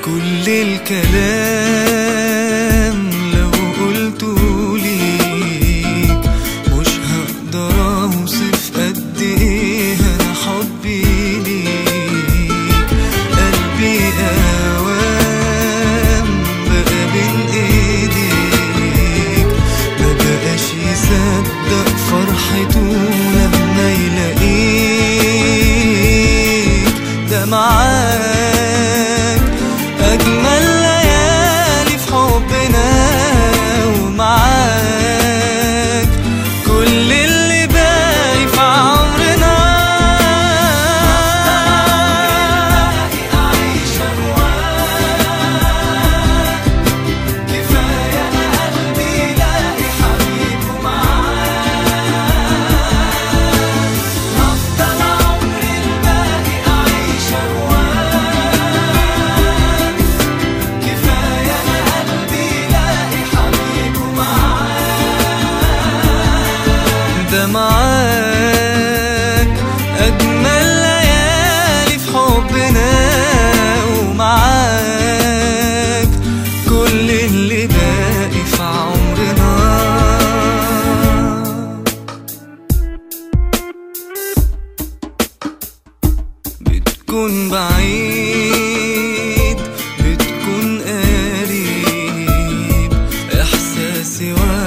كل الكلام لو قلته ليك مش هقدر اوصف قد ايه انا حبي ليك قلبي اوام بقى بين ايديك ما بقاش يصدق فرحته لما يلاقيك ده معاك أجمل ليالي في حبنا ومعاك كل اللي باقي في عمرنا أعيش كفاية أنا قلبي يلاقي حبيبه معاك هفضل عمري الباقي أعيش أهواك كفاية أنا قلبي يلاقي حبيبه معاك ده معاك أجمل ليالي في حبنا ومعاك كل اللي باقي في عمرنا بتكون بعيد بتكون قريب احساسي واحد